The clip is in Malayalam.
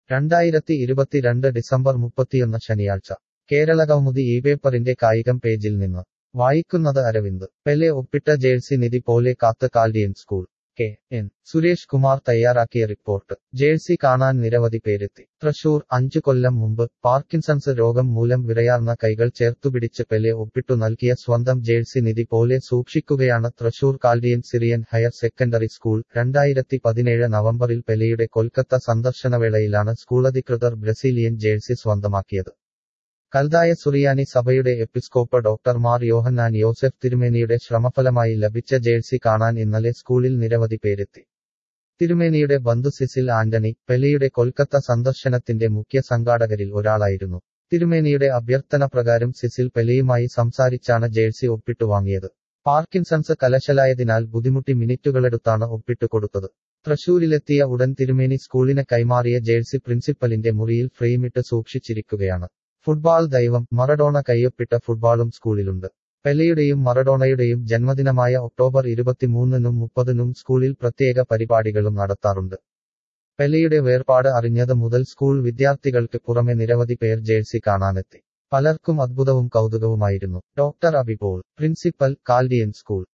രണ്ടായിരത്തി ഇരുപത്തിരണ്ട് ഡിസംബർ മുപ്പത്തിയൊന്ന് ശനിയാഴ്ച കേരളകൗമുദി ഈ പേപ്പറിന്റെ കായികം പേജിൽ നിന്ന് വായിക്കുന്നത് അരവിന്ദ് പെലെ ഒപ്പിട്ട ജേഴ്സി നിധി പോലെ കാത്ത് Chaldean school K N Suresh Kumar തയ്യാറാക്കിയ റിപ്പോർട്ട് ജേഴ്സി കാണാൻ നിരവധി പേരെത്തി തൃശൂർ അഞ്ചു കൊല്ലം മുമ്പ് പാർക്കിൻസൺസ് രോഗം മൂലം വിറയാർന്ന കൈകൾ ചേർത്തുപിടിച്ച് പെലെ ഒപ്പിട്ടു നൽകിയ സ്വന്തം ജേഴ്സി നിധി പോലെ സൂക്ഷിക്കുകയാണ് Thrissur Chaldean Syrian higher secondary school രണ്ടായിരത്തി പതിനേഴ് നവംബറിൽ പെലെയുടെ കൊൽക്കത്ത സന്ദർശനവേളയിലാണ് സ്കൂളധികൃതർ ബ്രസീലിയൻ ജേഴ്സി സ്വന്തമാക്കിയത് കൽതായ സുറിയാനി സഭയുടെ എപ്പിസ്കോപ്പ് ഡോക്ടർ മാർ യോഹന്നാൻ യോസെഫ് തിരുമേനിയുടെ ശ്രമഫലമായി ലഭിച്ച ജേഴ്സി കാണാൻ ഇന്നലെ സ്കൂളിൽ നിരവധി പേരെത്തി തിരുമേനിയുടെ ബന്ധു സിസിൽ ആന്റണി പെലെയുടെ കൊൽക്കത്ത സന്ദർശനത്തിന്റെ മുഖ്യ സംഘാടകരിൽ ഒരാളായിരുന്നു തിരുമേനിയുടെ അഭ്യർത്ഥന പ്രകാരം സിസിൽ പെലെയുമായി സംസാരിച്ചാണ് ജേഴ്സി ഒപ്പിട്ടു വാങ്ങിയത് പാർക്കിൻസൺസ് കലശലായതിനാൽ ബുദ്ധിമുട്ടി മിനിറ്റുകളെടുത്താണ് ഒപ്പിട്ടു കൊടുത്തത് തൃശൂരിലെത്തിയ ഉടൻ തിരുമേനി സ്കൂളിന് കൈമാറിയ ജേഴ്സി പ്രിൻസിപ്പലിന്റെ മുറിയിൽ ഫ്രെയിമിട്ട് സൂക്ഷിച്ചിരിക്കുകയാണ് ഫുട്ബാൾ ദൈവം മറഡോണ കയ്യൊപ്പിട്ട ഫുട്ബാളും സ്കൂളിലുണ്ട് പെലെയുടെയും മറഡോണയുടെയും ജന്മദിനമായ ഒക്ടോബർ ഇരുപത്തിമൂന്നിനും മുപ്പതിനും സ്കൂളിൽ പ്രത്യേക പരിപാടികളും നടത്താറുണ്ട് പെലെയുടെ വേർപാട് അറിഞ്ഞത് മുതൽ സ്കൂൾ വിദ്യാർത്ഥികൾക്ക് പുറമെ നിരവധി പേർ ജേഴ്സി കാണാനെത്തി പലർക്കും അദ്ഭുതവും കൗതുകവുമായിരുന്നു doctor Abipaul principal Chaldean school